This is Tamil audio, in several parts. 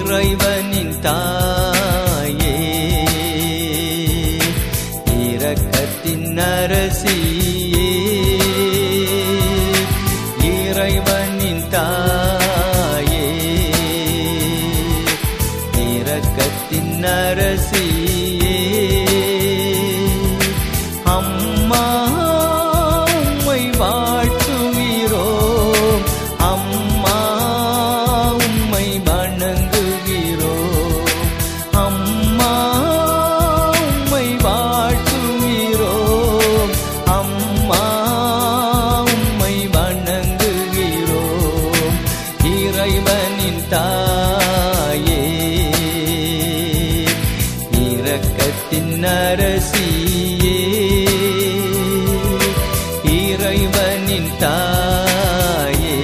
இறைவனின் தாயே இரக்கத்தின் அரசியே இறைவனின் தாயே இரக்கத்தின் அரசியே அம்மா உம்மை வாழ்த்துகிறோம் அம்மா உம்மை வணங்குகிறோம் அம்மா உம்மை வாழ்த்துகிறோம் அம்மா உம்மை வணங்குகிறோம் இறைவனின் தாயே இரக்கத்தின் அரசியே இறைவனின் தாயே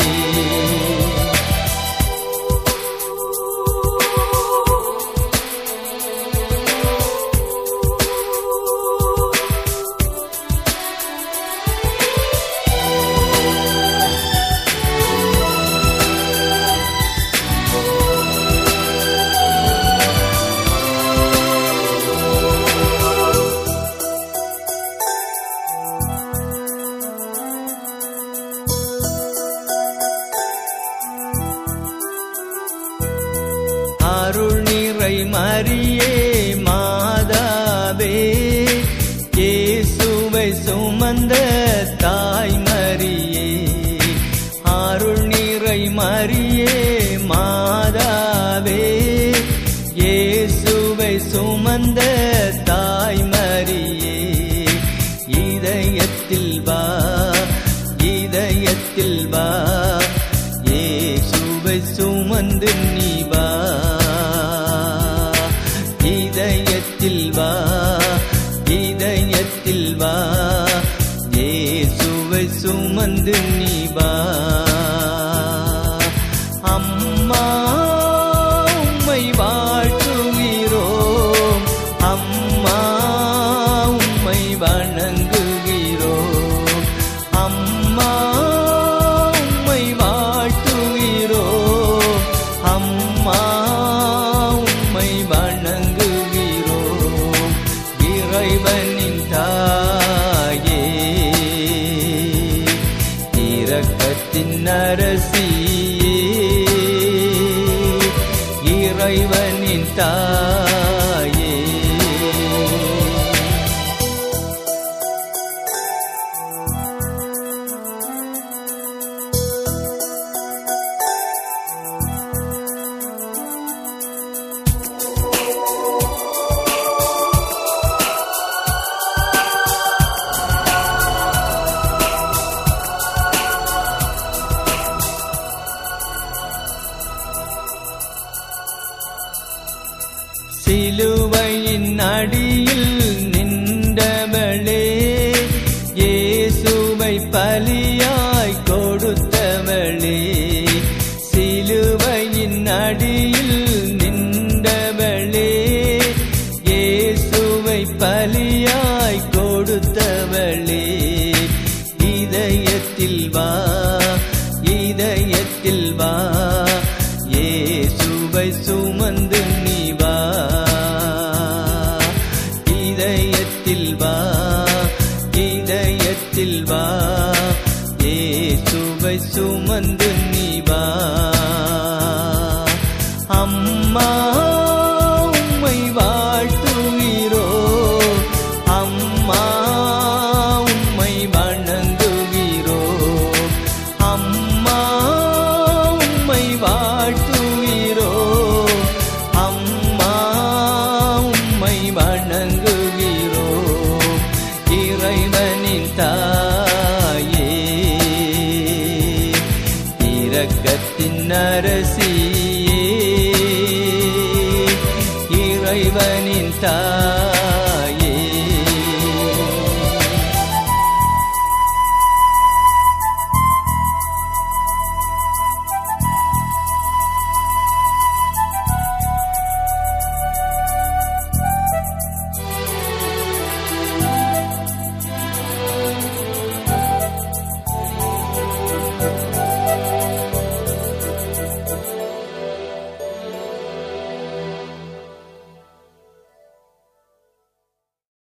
அருள் நிறை மரியே மாதாவே இயேசுவை சுமந்த தாய் மரியே அருள் நிறை மரியே மாதாவே இயேசுவை சுமந்த தாய் மரியே இதயத்தில் வா இதயத்தில் வா இயேசுவை சுமந்து நீ வா இதயத்தில் வா இதயத்தில் வா இயேசுவை சுமந்து நீ வா அம்மா உம்மை வாழ்த்துகிறோம் அம்மா உம்மை வணங்குகிறோம் அம்மா உம்மை வாழ்த்துகிறோம் அம்மா உம்மை வணங்குகிறோம் இறைவனின் தாயே இரக்கத்தின் அரசியே இறைவனின் தாயே சிலுவையின் அடியில் நின்றவளே இயேசுவை பலியாய் கொடுத்தவளே சிலுவையின் அடியில் நின்றவளே இயேசுவை பலியாய் கொடுத்தவளே இதயத்தில் வா இதயத்தில் வா இயேசுவை சுமந்து நீ வா இதயத்தில் வா இதயத்தில் வா இயேசுவை சுமந்து நீ வா அம்மா உம்மை வாழ்த்துகிறோம் அம்மா உம்மை வணங்குகிறோம் அம்மா உம்மை வாழ்த்துகிறோம் அம்மா உம்மை வணங்குகிறோம் இறைவனின் தாயே இரக்கத்தின் அரசியே இறைவனின் தாயே